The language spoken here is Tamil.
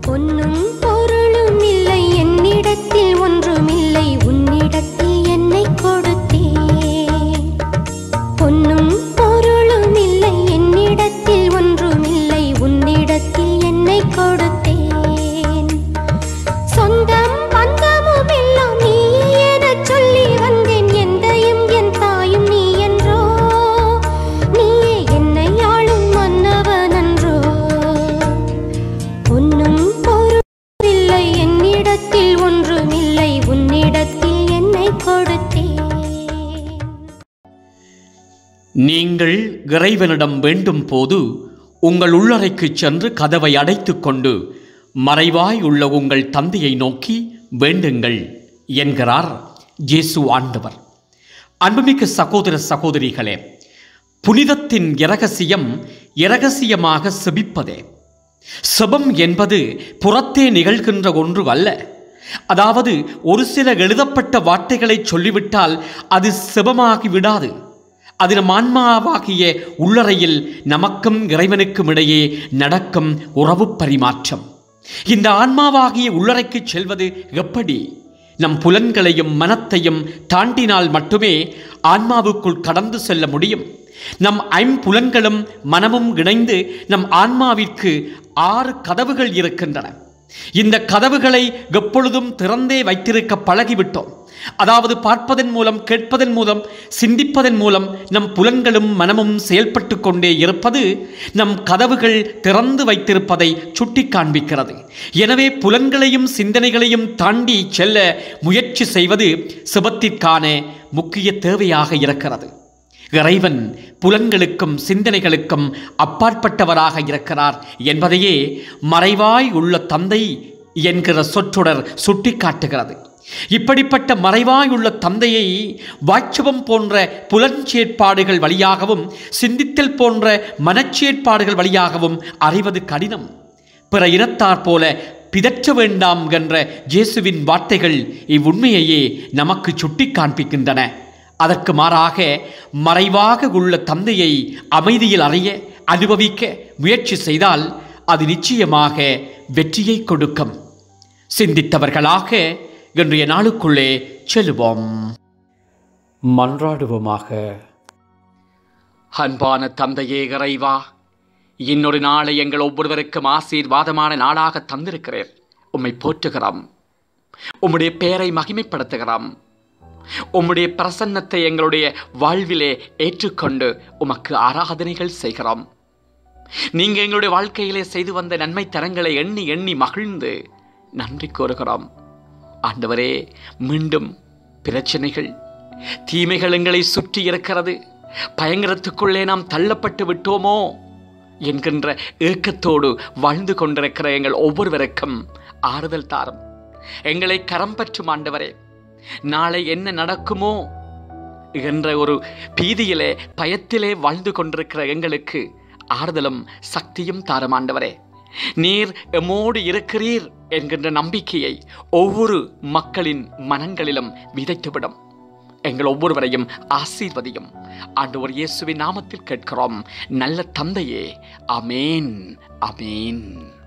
பொன்னும் பொருளும் இல்லை என்னிடத்தில் ஒன்றுமில்லை உன்னிடத்தில் என்னை கொடுத்தேன் பொன்னும் பொருளும் இல்லை என்னிடத்தில் ஒன்றுமில்லை உன்னிடத்தில் என்னை கொடுத்தேன் சொந்தம் பந்தமும் எல்லாம் நீ எனச் சொல்லி வந்தேன் எந்தையும் என் தாயும் நீ என்றோ நீயே என்னை ஆளும் மன்னவன் அன்றோ பொன்னும் பொருளில்லை என்னிடத்தில் ஒன்றுமில்லை உன்னிடத்தில் என்னை கொடுத்தேன் நீங்கள் இறைவனிடம் வேண்டும் போது உங்கள் உள்ளறைக்குச் சென்று கதவை அடைத்துக் கொண்டு மறைவாய் உள்ள உங்கள் தந்தையை நோக்கி வேண்டுங்கள் என்கிறார் இயேசு ஆண்டவர் அன்புமிக்க சகோதர சகோதரிகளே புனிதத்தின் இரகசியம் இரகசியமாக செபிப்பதே செபம் என்பது புறத்தே நிகழ்கின்ற ஒன்று அல்ல அதாவது ஒரு சில எழுதப்பட்ட வார்த்தைகளை சொல்லிவிட்டால் அது செபமாகி விடாது அது நம் ஆன்மாவாகிய உள்ளறையில் நமக்கும் இறைவனுக்கும் இடையே நடக்கும் உறவு பரிமாற்றம் இந்த ஆன்மாவாகிய உள்ளறைக்கு செல்வது எப்படி நம் புலன்களையும் மனத்தையும் தாண்டினால் மட்டுமே ஆன்மாவுக்குள் கடந்து செல்ல முடியும் நம் ஐம்புலன்களும் மனமும் இணைந்து நம் ஆன்மாவிற்கு ஆறு கதவுகள் இருக்கின்றன இந்த கதவுகளை எப்பொழுதும் திறந்தே வைத்திருக்க பழகிவிட்டோம் அதாவது பார்ப்பதன் மூலம் கேட்பதன் மூலம் சிந்திப்பதன் மூலம் நம் புலன்களும் மனமும் செயல்பட்டு கொண்டே இருப்பது நம் கதவுகள் திறந்து வைத்திருப்பதை சுட்டி காண்பிக்கிறது எனவே புலன்களையும் சிந்தனைகளையும் தாண்டி செல்ல முயற்சி செய்வது சிவத்திற்கான முக்கிய தேவையாக இருக்கிறது இறைவன் புலன்களுக்கும் சிந்தனைகளுக்கும் அப்பாற்பட்டவராக இருக்கிறார் என்பதையே மறைவாய் உள்ள தந்தை என்கிற சொற்றொடர் சுட்டிக்காட்டுகிறது இப்படிப்பட்ட மறைவாய் உள்ள தந்தையை வாட்சவம் போன்ற புலன்சேற்பாடுகள் வழியாகவும் சிந்தித்தல் போன்ற மனச்சேற்பாடுகள் வழியாகவும் அறிவது கடினம் பிற இனத்தார் போல பிதற்ற வேண்டாம் என்ற இயேசுவின் வார்த்தைகள் இவ்வுண்மையையே நமக்கு சுட்டி காண்பிக்கின்றன அதற்கு மாறாக மறைவாக உள்ள தந்தையை அமைதியில் அறிய அனுபவிக்க முயற்சி செய்தால் அது நிச்சயமாக வெற்றியை கொடுக்கும் சிந்தித்தவர்களாக இன்றைய நாளுக்குள்ளே செல்லுவோம் மன்றாடுவோமாக அன்பான தந்தையே இறைவா இன்னொரு நாளை எங்கள் ஒவ்வொருவருக்கும் ஆசீர்வாதமான நாளாக தந்திருக்கிறேன் உம்மை போற்றுகிறோம் உம்முடைய பெயரை மகிமைப்படுத்துகிறோம் உம்முடைய பிரசன்னத்தை எங்களுடைய வாழ்விலே ஏற்றுக்கொண்டு உமக்கு ஆராதனைகள் செய்கிறோம் நீங்க எங்களுடைய வாழ்க்கையிலே செய்து வந்த நன்மை தரங்களை எண்ணி எண்ணி மகிழ்ந்து நன்றி கூறுகிறோம் ஆண்டவரே மீண்டும் பிரச்சனைகள் தீமைகள் எங்களை சுற்றி இருக்கிறது பயங்கரத்துக்குள்ளே நாம் தள்ளப்பட்டு விட்டோமோ என்கின்ற ஏக்கத்தோடு வாழ்ந்து கொண்டிருக்கிற எங்கள் ஒவ்வொருவருக்கும் ஆறுதல் தாரும் எங்களை கரம் பற்றும் ஆண்டவரே நாளை என்ன நடக்குமோ என்ற ஒரு பீதியிலே பயத்திலே வாழ்ந்து கொண்டிருக்கிற எங்களுக்கு ஆறுதலும் சக்தியும் தாரும் ஆண்டவரே நீர் எம்மோடு இருக்கிறீர் என்கின்ற நம்பிக்கையை ஒவ்வொரு மக்களின் மனங்களிலும் விதைத்துவிடும் எங்கள் ஒவ்வொருவரையும் ஆசீர்வதியும் ஆண்டவர் இயேசுவின் நாமத்தில் கேட்கிறோம் நல்ல தந்தையே அமேன் அமேன்